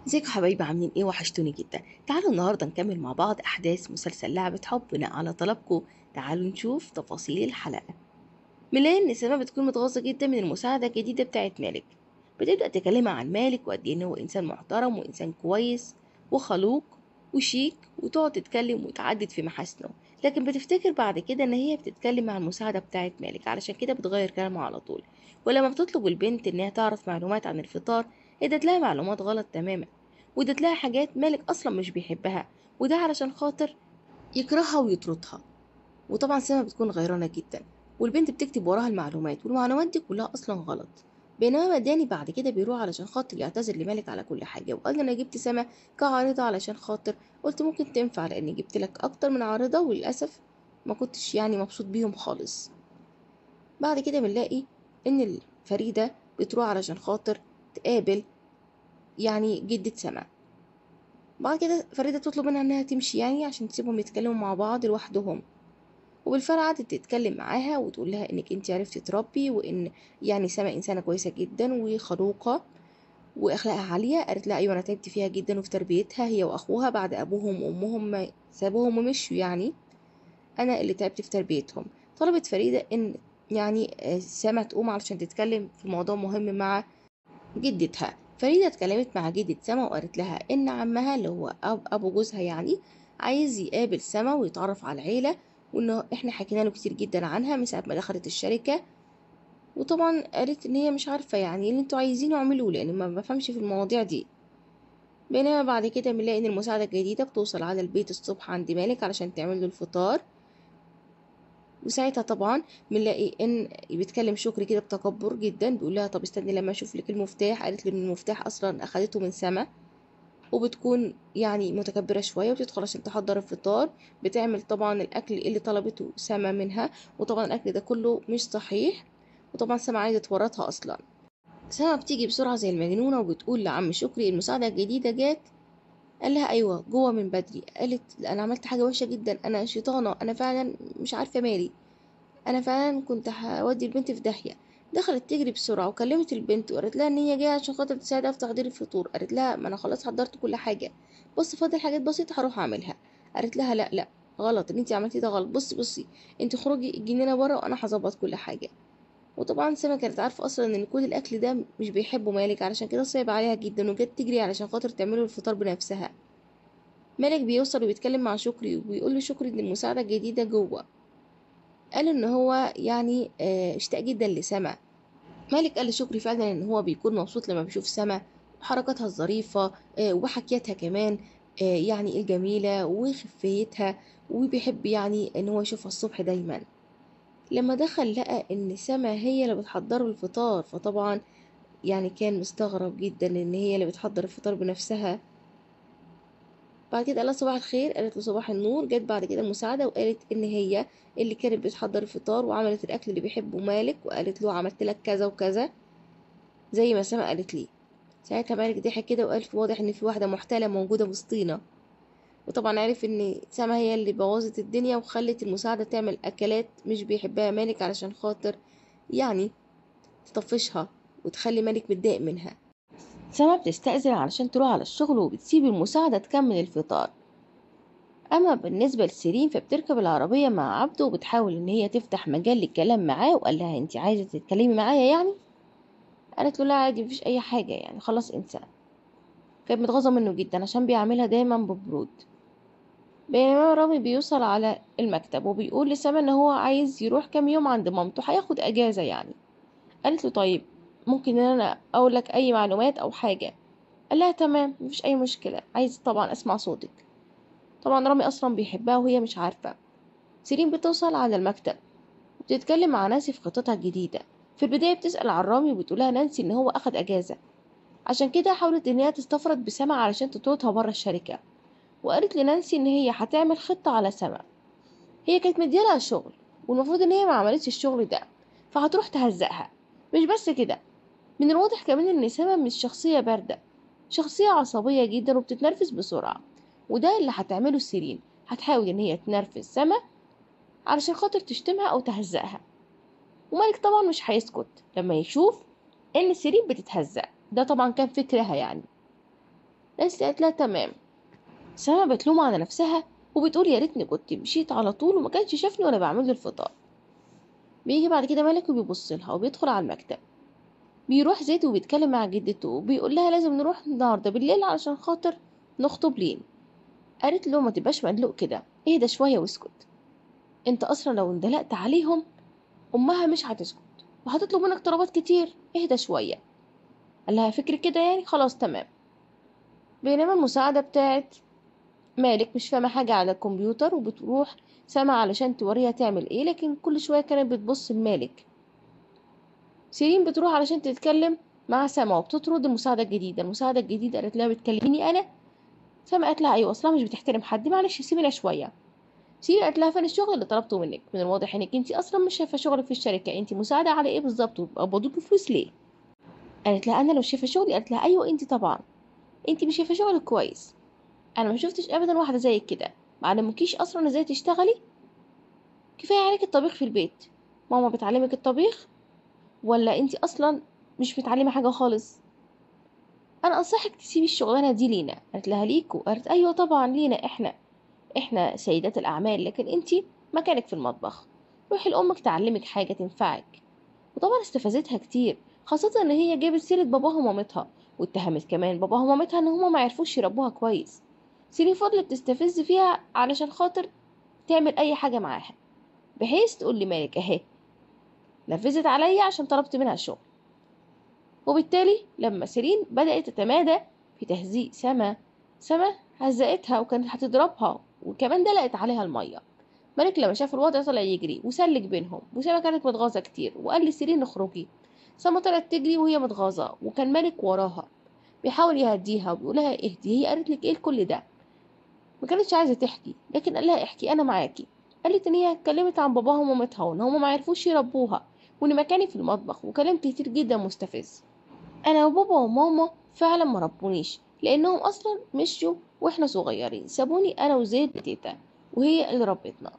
ازيكم يا حبايبي عاملين ايه وحشتوني جدا تعالوا النهارده نكمل مع بعض احداث مسلسل لعبة حب بناء على طلبكم تعالوا نشوف تفاصيل الحلقة ميلان ان سما بتكون متغاظة جدا من المساعدة الجديدة بتاعة مالك بتبدأ تكلمها عن مالك وقد ايه ان هو انسان محترم وانسان كويس وخلوق وشيك وتقعد تتكلم وتعدد في محاسنه لكن بتفتكر بعد كده ان هي بتتكلم عن المساعدة بتاعة مالك علشان كده بتغير كلامها على طول ولما بتطلب البنت انها تعرف معلومات عن الفطار ادت لها معلومات غلط تماما وادت لها حاجات مالك اصلا مش بيحبها وده علشان خاطر يكرهها ويطردها وطبعا سما بتكون غيرانة جدا والبنت بتكتب وراها المعلومات والمعلومات دي كلها اصلا غلط بينما مداني بعد كده بيروح علشان خاطر يعتذر لمالك على كل حاجة وقال لي انا جبت سما كعارضة علشان خاطر قلت ممكن تنفع لاني جبت لك اكتر من عارضة وللاسف ما كنتش يعني مبسوط بيهم خالص بعد كده بنلاقي ان فريدة بتروح علشان خاطر تقابل يعني جدة سما بعد كده فريدة تطلب منها انها تمشي يعني عشان تسيبهم يتكلموا مع بعض لوحدهم وبالفعل قعدت تتكلم معاها وتقول لها انك انت عرفتي تربي وان يعني سما انسانة كويسة جدا وخلوقة واخلاقها عالية قالت لها ايوه انا تعبت فيها جدا وفي تربيتها هي واخوها بعد ابوهم وامهم ما سابوهم ومشوا يعني انا اللي تعبت في تربيتهم طلبت فريدة ان يعني سما تقوم علشان تتكلم في موضوع مهم مع جدتها فريدة اتكلمت مع جدة سما وقالت لها إن عمها اللي هو أب أبو جوزها يعني عايز يقابل سما ويتعرف على العيلة وإنه إحنا حكينا له كتير جدا عنها من ساعة ما دخلت الشركة وطبعا قالت إن هي مش عارفة يعني اللي انتوا عايزينه اعملوه لأن ما بفهمش في المواضيع دي بينما بعد كده بنلاقي إن المساعدة الجديدة بتوصل على البيت الصبح عند مالك علشان تعمل له الفطار وساعتها طبعا بنلاقي ان بيتكلم شكري كده بتكبر جدا بيقول لها طب استني لما اشوف لك المفتاح قالت له ان المفتاح اصلا اخدته من سما وبتكون يعني متكبره شويه وبتدخل عشان تحضر الفطار بتعمل طبعا الاكل اللي طلبته سما منها وطبعا الاكل ده كله مش صحيح وطبعا سما عايزه تورطها اصلا سما بتيجي بسرعه زي المجنونه وبتقول لعم شكري المساعده الجديده جات قال لها ايوه جوه من بدري قالت انا عملت حاجه وحشه جدا انا شيطانه انا فعلا مش عارفه مالي انا فعلا كنت هودي البنت في داهيه دخلت تجري بسرعه وكلمت البنت وقالت لها ان هي جايه عشان خاطر تساعدها في تحضير الفطور قالت لها ما انا خلاص حضرت كل حاجه بص فاضل حاجات بسيطه هروح اعملها قالت لها لا لا غلط اللي انت عملتيه ده غلط بصي بصي انت خرجي الجنينه بره وانا هظبط كل حاجه وطبعا سما كانت عارفه اصلا ان كل الاكل ده مش بيحبه مالك علشان كده صعب عليها جدا وجت تجري علشان خاطر تعمله الفطار بنفسها مالك بيوصل وبيتكلم مع شكري وبيقول له شكري ان المساعده الجديده جوه قال ان هو يعني اشتاق جدا لسما مالك قال لشكري فعلا ان هو بيكون مبسوط لما بيشوف سما وحركاتها الظريفه وحكياتها كمان يعني الجميله وخفيتها وبيحب يعني ان هو يشوفها الصبح دايما لما دخل لقى ان سما هي اللي بتحضر الفطار فطبعا يعني كان مستغرب جدا ان هي اللي بتحضر الفطار بنفسها بعد كده قالت صباح الخير قالت له صباح النور جت بعد كده المساعدة وقالت ان هي اللي كانت بتحضر الفطار وعملت الاكل اللي بيحبه مالك وقالت له عملت لك كذا وكذا زي ما سما قالت لي ساعتها مالك ضحك كده وقال في واضح ان في واحدة محتالة موجودة وسطينا وطبعا عرف ان سما هي اللي بوظت الدنيا وخلت المساعدة تعمل اكلات مش بيحبها مالك علشان خاطر يعني تطفشها وتخلي مالك متضايق منها سما بتستأذن علشان تروح على الشغل وبتسيب المساعدة تكمل الفطار أما بالنسبة لسيرين فبتركب العربية مع عبده وبتحاول إن هي تفتح مجال للكلام معاه وقال لها أنت عايزة تتكلمي معايا يعني قالت له لا عادي مفيش أي حاجة يعني خلاص انسى كانت متغاظة منه جدا عشان بيعملها دايما ببرود بينما رامي بيوصل على المكتب وبيقول لسما إن هو عايز يروح كام يوم عند مامته هياخد أجازة يعني قالت له طيب ممكن ان انا اقول لك اي معلومات او حاجة قال لها تمام مفيش اي مشكلة عايز طبعا اسمع صوتك طبعا رامي اصلا بيحبها وهي مش عارفة سيرين بتوصل على المكتب وبتتكلم مع نانسي في خطتها الجديدة في البداية بتسأل عن رامي وبتقولها نانسي ان هو اخد اجازة عشان كده حاولت ان هي تستفرد بسما علشان تطردها بره الشركة وقالت لنانسي ان هي هتعمل خطة على سما هي كانت مديالها شغل والمفروض ان هي ما عملتش الشغل ده فهتروح تهزقها مش بس كده من الواضح كمان ان سما مش شخصية باردة شخصية عصبية جدا وبتتنرفز بسرعة وده اللي هتعمله سيرين هتحاول ان هي تنرفز سما علشان خاطر تشتمها او تهزقها ومالك طبعا مش هيسكت لما يشوف ان سيرين بتتهزق ده طبعا كان فكرها يعني نانسي قالت لها تمام سما بتلوم على نفسها وبتقول يا ريتني كنت مشيت على طول وما كانش شافني وانا بعمل له الفطار بيجي بعد كده مالك وبيبص لها وبيدخل على المكتب بيروح زيد وبيتكلم مع جدته وبيقول لها لازم نروح النهارده بالليل علشان خاطر نخطب لين قالت له ما تبقاش مقلوق كده اهدى شويه واسكت انت اصلا لو اندلقت عليهم امها مش هتسكت وهتطلب منك طلبات كتير اهدى شويه قال لها فكر كده يعني خلاص تمام بينما المساعده بتاعت مالك مش فاهمه حاجه على الكمبيوتر وبتروح سما علشان توريها تعمل ايه لكن كل شويه كانت بتبص لمالك سيرين بتروح علشان تتكلم مع سما وبتطرد المساعده الجديده المساعده الجديده قالت لها بتكلميني انا سما قالت لها ايوه اصلا مش بتحترم حد معلش سيبينا شويه سيرين قالت لها فين الشغل اللي طلبته منك من الواضح انك انت اصلا مش شايفه شغلك في الشركه انت مساعده على ايه بالظبط وبقبضوكي فلوس ليه قالت لها انا لو شايفه شغلي قالت لها ايوه انت طبعا انت مش شايفه شغلك كويس انا ما شفتش ابدا واحده زيك كده ما علمكيش اصلا ازاي تشتغلي كفايه عليك الطبيخ في البيت ماما بتعلمك الطبيخ ولا انت اصلا مش متعلمه حاجه خالص انا انصحك تسيبي الشغلانه دي لينا قالت لها ليكوا قالت ايوه طبعا لينا احنا احنا سيدات الاعمال لكن انت مكانك في المطبخ روحي لامك تعلمك حاجه تنفعك وطبعا استفزتها كتير خاصه ان هي جابت سيره باباها ومامتها واتهمت كمان باباها ومامتها ان هما ما عرفوش يربوها كويس سيرين فضلت تستفز فيها علشان خاطر تعمل اي حاجه معاها بحيث تقول لمالك اهي نفذت عليا عشان طلبت منها الشغل وبالتالي لما سيرين بدأت تتمادى في تهزيء سما سما هزقتها وكانت هتضربها وكمان دلقت عليها المية مالك لما شاف الوضع طلع يجري وسلك بينهم وسما كانت متغاظة كتير وقال لسيرين اخرجي سما طلعت تجري وهي متغاظة وكان مالك وراها بيحاول يهديها وبيقولها اهدي هي قالت لك ايه كل ده ما كانتش عايزة تحكي لكن قال لها احكي انا معاكي قالت ان هي اتكلمت عن باباها ومامتها وان هما ما عرفوش يربوها وان مكاني في المطبخ وكلام كتير جدا مستفز انا وبابا وماما فعلا ما ربونيش لانهم اصلا مشوا واحنا صغيرين سابوني انا وزيد تيتا وهي اللي ربتنا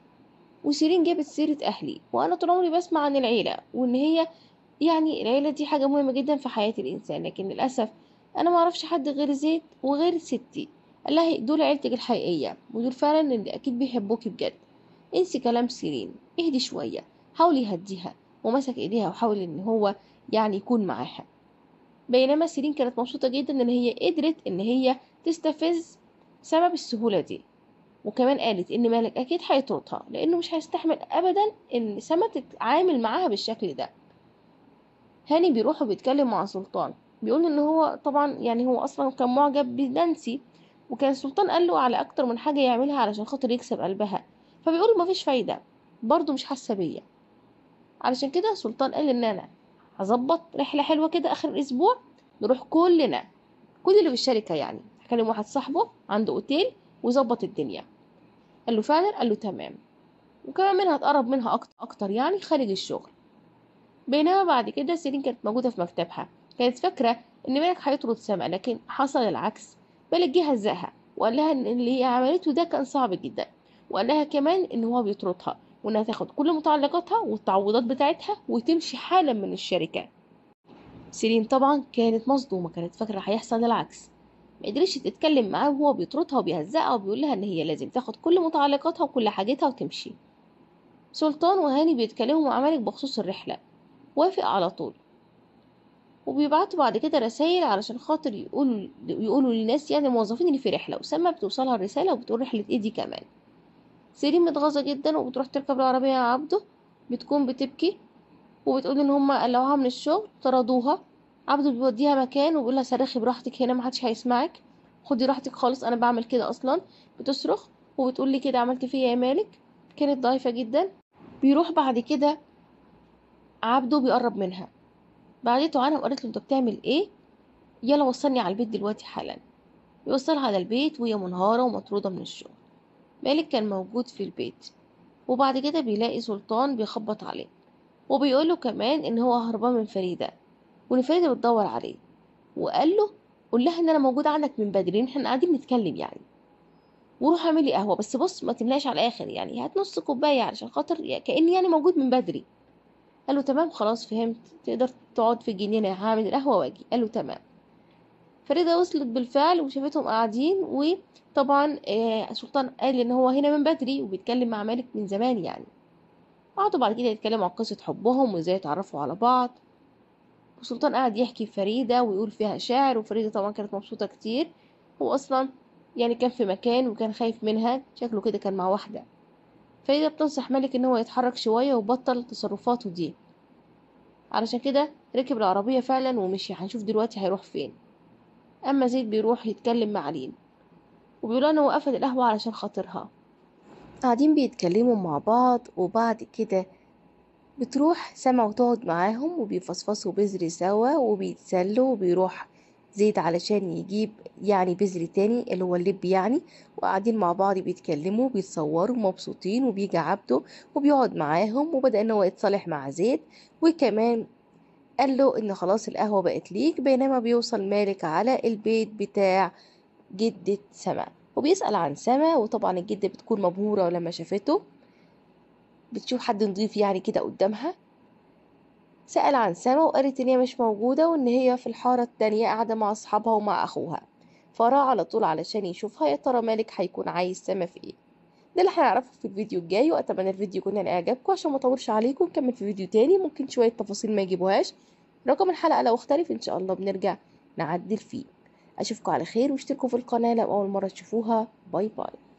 وسيرين جابت سيرة اهلي وانا طول عمري بسمع عن العيلة وان هي يعني العيلة دي حاجة مهمة جدا في حياة الانسان لكن للاسف انا ما اعرفش حد غير زيد وغير ستي قال لها دول عيلتك الحقيقية ودول فعلا اللي اكيد بيحبوكي بجد انسي كلام سيرين اهدي شوية حاولي يهديها ومسك ايديها وحاول ان هو يعني يكون معاها بينما سيرين كانت مبسوطة جدا ان هي قدرت ان هي تستفز سبب السهولة دي وكمان قالت ان مالك اكيد هيطردها لانه مش هيستحمل ابدا ان سما تتعامل معاها بالشكل ده هاني بيروح وبيتكلم مع سلطان بيقول ان هو طبعا يعني هو اصلا كان معجب بنانسي وكان سلطان قال له على اكتر من حاجة يعملها علشان خاطر يكسب قلبها فبيقول مفيش فايدة برضه مش حاسة بيا علشان كده سلطان قال ان انا هظبط رحلة حلوة كده اخر الاسبوع نروح كلنا كل اللي في الشركة يعني هكلم واحد صاحبه عنده اوتيل وظبط الدنيا قال له فعلا قال له تمام وكمان منها تقرب منها أكتر, أكتر يعني خارج الشغل بينما بعد كده سيرين كانت موجودة في مكتبها كانت فاكرة إن مالك هيطرد سما لكن حصل العكس مالك جه هزقها وقال لها إن اللي هي عملته ده كان صعب جدا وقال لها كمان إن هو بيطردها وإنها تاخد كل متعلقاتها والتعويضات بتاعتها وتمشي حالا من الشركة سيرين طبعا كانت مصدومة كانت فاكرة هيحصل العكس ما قدرتش تتكلم معاه وهو بيطردها وبيهزقها وبيقول لها ان هي لازم تاخد كل متعلقاتها وكل حاجتها وتمشي سلطان وهاني بيتكلموا مع مالك بخصوص الرحلة وافق على طول وبيبعتوا بعد كده رسائل علشان خاطر يقولوا يقولوا للناس يعني الموظفين اللي في رحلة وسما بتوصلها الرسالة وبتقول رحلة ايه دي كمان سيرين متغاظة جدا وبتروح تركب العربية مع عبده بتكون بتبكي وبتقول ان هما قلعوها من الشغل طردوها عبده بيوديها مكان وبيقول لها صرخي براحتك هنا محدش هيسمعك خدي راحتك خالص انا بعمل كده اصلا بتصرخ وبتقول لي كده عملت فيا يا مالك كانت ضعيفه جدا بيروح بعد كده عبده بيقرب منها بعدته عنها وقالت له انت بتعمل ايه يلا وصلني على البيت دلوقتي حالا يوصلها على البيت وهي منهارة ومطرودة من الشغل مالك كان موجود في البيت وبعد كده بيلاقي سلطان بيخبط عليه وبيقوله كمان ان هو هربان من فريدة وان فريدة بتدور عليه وقال له قول لها ان انا موجود عندك من بدري احنا قاعدين نتكلم يعني وروح اعمل لي قهوه بس بص ما تملاش على الاخر يعني هات نص كوبايه علشان خاطر كاني يعني موجود من بدري قال له تمام خلاص فهمت تقدر تقعد في الجنينه هعمل القهوه واجي قال له تمام فريدة وصلت بالفعل وشافتهم قاعدين وطبعا آه، سلطان قال ان هو هنا من بدري وبيتكلم مع مالك من زمان يعني قعدوا بعد كده يتكلموا عن قصة حبهم وازاي اتعرفوا على بعض وسلطان قعد يحكي فريدة ويقول فيها شعر وفريدة طبعا كانت مبسوطة كتير هو أصلا يعني كان في مكان وكان خايف منها شكله كده كان مع واحدة فريدة بتنصح مالك إن هو يتحرك شوية وبطل تصرفاته دي علشان كده ركب العربية فعلا ومشي هنشوف دلوقتي هيروح فين أما زيد بيروح يتكلم مع لين وبيقول إن هو قفل القهوة علشان خاطرها قاعدين بيتكلموا مع بعض وبعد كده بتروح سما وتقعد معاهم وبيفصفصوا بذر سوا وبيتسلوا وبيروح زيد علشان يجيب يعني بذر تاني اللي هو اللب يعني وقاعدين مع بعض بيتكلموا بيتصوروا مبسوطين وبيجي عبده وبيقعد معاهم وبدأ ان هو يتصالح مع زيد وكمان قال له ان خلاص القهوة بقت ليك بينما بيوصل مالك على البيت بتاع جدة سما وبيسأل عن سما وطبعا الجدة بتكون مبهورة لما شافته بتشوف حد نضيف يعني كده قدامها سأل عن سما وقالت إن هي مش موجودة وإن هي في الحارة التانية قاعدة مع أصحابها ومع أخوها فراح على طول علشان يشوفها يا ترى مالك هيكون عايز سما في إيه ده اللي هنعرفه في الفيديو الجاي وأتمنى الفيديو يكون يعني إعجابكم عشان ما أطولش عليكم نكمل في فيديو تاني ممكن شوية تفاصيل ما يجيبوهاش رقم الحلقة لو اختلف إن شاء الله بنرجع نعدل فيه أشوفكم على خير واشتركوا في القناة لو أول مرة تشوفوها باي باي